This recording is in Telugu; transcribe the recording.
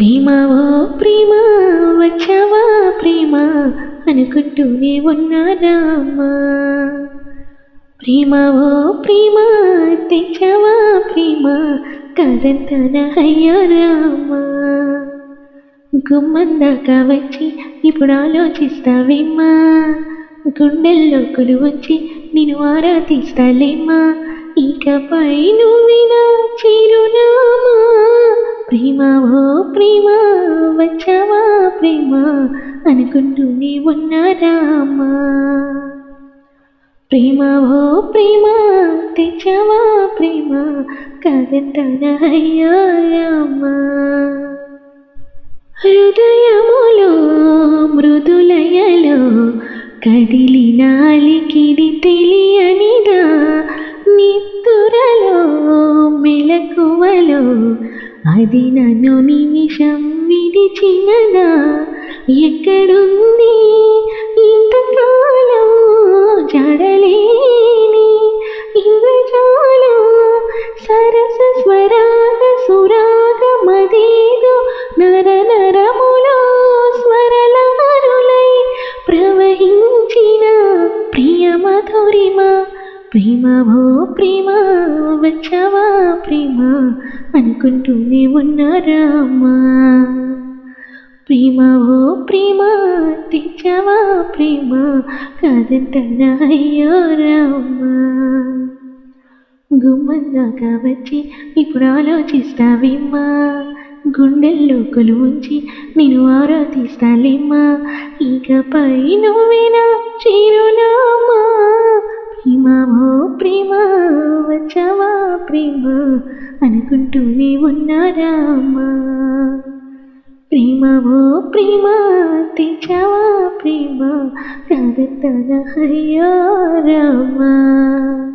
ప్రేమ ఓ ప్రేమ వచ్చావా ప్రేమ అనుకుంటూనే ఉన్నారామా ప్రేమ ఓ ప్రేమ తెచ్చావా ప్రేమ కాదంతాన అయ్యో రామా గుమ్మందాకా వచ్చి ఇప్పుడు ఆలోచిస్తావేమ్మా గుండెల్లో వచ్చి నేను ఆరాధిస్తాలేమ్మా ఇకపై నువ్వినా చిరునామా ప్రేమ ఓ ప్రేమ వచ్చావా ప్రేమ అనుకుంటూనే ఉన్నారామా ప్రేమ ఓ ప్రేమ తెచ్చావా ప్రేమ కాదంటాన అయ్యో రామా హృదయములో మృదులయలో కదిలిన అలికిడి తెలియనిదా నిత్తురలో మెలకువలో అది నన్ను నిమిషం విడిచినదా ఎక్కడుంది ఇంతకాలం జడలేని ఇంద్రజాలం సరస స్వరాగ సురాగ మదేదో నర నరములో స్వరలారులై ప్రవహించిన ప్రియ మధురిమ ప్రేమ భో ప్రేమ వచ్చావా ప్రేమ అనుకుంటూనే ఉన్నారామా ప్రేమ ఓ ప్రేమ తెచ్చావా ప్రేమ కాదంటానా అయ్యో రామా గుమ్మందాకా వచ్చి ఇప్పుడు ఆలోచిస్తావేమ్మా గుండెల్లో ఉంచి నేను ఆరాధిస్తాలేమ్మా ఇకపై నువ్వేనా చిరునామా ప్రేమ ఓ ప్రేమ వచ్చావా ప్రేమ అనుకుంటూనే ఉన్నారామా ప్రేమ ఓ ప్రేమ తెచ్చావా ప్రేమ కాదంటానా అయ్యో రామా